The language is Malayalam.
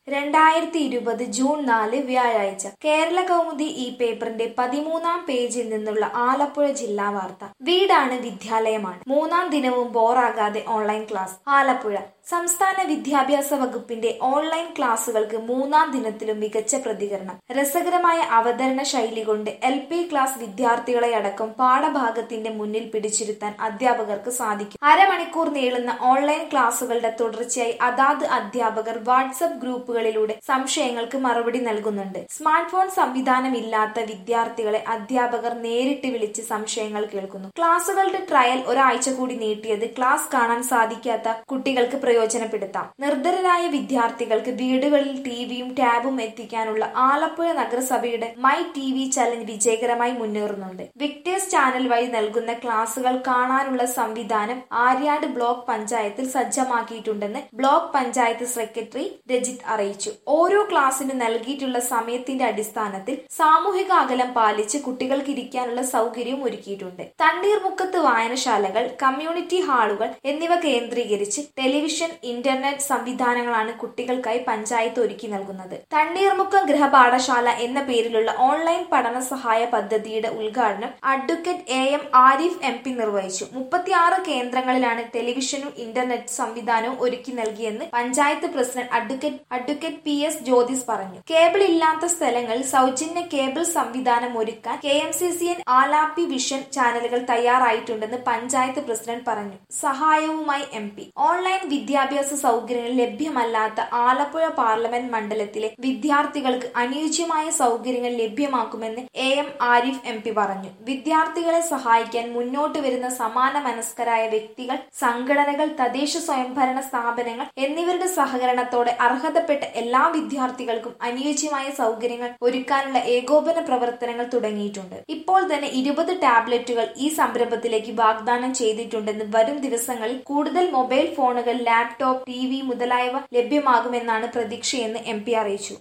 രണ്ടായിരത്തി ഇരുപത് ജൂൺ നാല് വ്യാഴാഴ്ച കേരള കൗമുദി ഈ പേപ്പറിന്റെ പതിമൂന്നാം പേജിൽ നിന്നുള്ള ആലപ്പുഴ ജില്ലാ വാർത്ത വീടാണ് വിദ്യാലയമാണ് മൂന്നാം ദിനവും ബോറാകാതെ ഓൺലൈൻ ക്ലാസ് ആലപ്പുഴ സംസ്ഥാന വിദ്യാഭ്യാസ വകുപ്പിന്റെ ഓൺലൈൻ ക്ലാസുകൾക്ക് മൂന്നാം ദിനത്തിലും മികച്ച പ്രതികരണം രസകരമായ അവതരണ ശൈലി കൊണ്ട് എൽ പി ക്ലാസ് വിദ്യാർത്ഥികളെ അടക്കം പാഠഭാഗത്തിന്റെ മുന്നിൽ പിടിച്ചിരുത്താൻ അധ്യാപകർക്ക് സാധിക്കും അരമണിക്കൂർ നീളുന്ന ഓൺലൈൻ ക്ലാസുകളുടെ തുടർച്ചയായി അതാത് അധ്യാപകർ വാട്സപ്പ് ഗ്രൂപ്പുകളിലൂടെ സംശയങ്ങൾക്ക് മറുപടി നൽകുന്നുണ്ട് സ്മാർട്ട് ഫോൺ സംവിധാനം ഇല്ലാത്ത വിദ്യാർത്ഥികളെ അധ്യാപകർ നേരിട്ട് വിളിച്ച് സംശയങ്ങൾ കേൾക്കുന്നു ക്ലാസുകളുടെ ട്രയൽ ഒരാഴ്ച കൂടി നീട്ടിയത് ക്ലാസ് കാണാൻ സാധിക്കാത്ത കുട്ടികൾക്ക് പ്രയോജനപ്പെടുത്താം നിർധരരായ വിദ്യാർത്ഥികൾക്ക് വീടുകളിൽ ടിവിയും ടാബും എത്തിക്കാനുള്ള ആലപ്പുഴ നഗരസഭയുടെ മൈ ടി വി ചലഞ്ച് വിജയകരമായി മുന്നേറുന്നുണ്ട് വിക്ടേഴ്സ് ചാനൽ വഴി നൽകുന്ന ക്ലാസുകൾ കാണാനുള്ള സംവിധാനം ആര്യാട് ബ്ലോക്ക് പഞ്ചായത്തിൽ സജ്ജമാക്കിയിട്ടുണ്ടെന്ന് ബ്ലോക്ക് പഞ്ചായത്ത് സെക്രട്ടറി രജിത് അറിയിച്ചു ഓരോ ക്ലാസ്സിന് നൽകിയിട്ടുള്ള സമയത്തിന്റെ അടിസ്ഥാനത്തിൽ സാമൂഹിക അകലം പാലിച്ച് കുട്ടികൾക്ക് ഇരിക്കാനുള്ള സൗകര്യവും ഒരുക്കിയിട്ടുണ്ട് തണ്ണീർമുക്കത്ത് വായനശാലകൾ കമ്മ്യൂണിറ്റി ഹാളുകൾ എന്നിവ കേന്ദ്രീകരിച്ച് ടെലിവിഷൻ ഇന്റർനെറ്റ് സംവിധാനങ്ങളാണ് കുട്ടികൾക്കായി പഞ്ചായത്ത് ഒരുക്കി നൽകുന്നത് തണ്ണീർമുക്കം ഗൃഹപാഠശാല എന്ന പേരിലുള്ള ഓൺലൈൻ പഠന സഹായ പദ്ധതിയുടെ ഉദ്ഘാടനം advocate A M Arif M P നിർവഹിച്ചു മുപ്പത്തിയാറ് കേന്ദ്രങ്ങളിലാണ് ടെലിവിഷനും ഇന്റർനെറ്റ് സംവിധാനവും ഒരുക്കി നൽകിയെന്ന് panchayat president advocate advocate P S Jyothis പറഞ്ഞു കേബിൾ ഇല്ലാത്ത സ്ഥലങ്ങളിൽ സൗജന്യ കേബിൾ സംവിധാനം ഒരുക്കാൻ K M C C N Alleppey vision ചാനലുകൾ തയ്യാറായിട്ടുണ്ടെന്ന് പഞ്ചായത്ത് പ്രസിഡന്റ് പറഞ്ഞു സഹായവുമായി എം പി ഓൺലൈൻ വിദ്യാഭ്യാസ സൗകര്യങ്ങൾ ലഭ്യമല്ലാത്ത ആലപ്പുഴ പാർലമെന്റ് മണ്ഡലത്തിലെ വിദ്യാർത്ഥികൾക്ക് അനുയോജ്യമായ സൗകര്യങ്ങൾ ലഭ്യമാക്കുമെന്ന് A M Arif M P പറഞ്ഞു വിദ്യാർത്ഥികളെ സഹായിക്കാൻ മുന്നോട്ട് വരുന്ന സമാന മനസ്കരായ വ്യക്തികൾ സംഘടനകൾ തദ്ദേശ സ്വയംഭരണ സ്ഥാപനങ്ങൾ എന്നിവരുടെ സഹകരണത്തോടെ അർഹതപ്പെട്ട എല്ലാ വിദ്യാർത്ഥികൾക്കും അനുയോജ്യമായ സൗകര്യങ്ങൾ ഒരുക്കാനുള്ള ഏകോപന പ്രവർത്തനങ്ങൾ തുടങ്ങിയിട്ടുണ്ട് ഇപ്പോൾ തന്നെ ഇരുപത് ടാബ്ലറ്റുകൾ ഈ സംരംഭത്തിലേക്ക് വാഗ്ദാനം ചെയ്തിട്ടുണ്ടെന്ന് വരും ദിവസങ്ങളിൽ കൂടുതൽ മൊബൈൽ ഫോണുകൾ ലാപ്ടോപ്പ് ടി വി മുതലായവ ലഭ്യമാകുമെന്നാണ് പ്രതീക്ഷയെന്ന് എം പി അറിയിച്ചു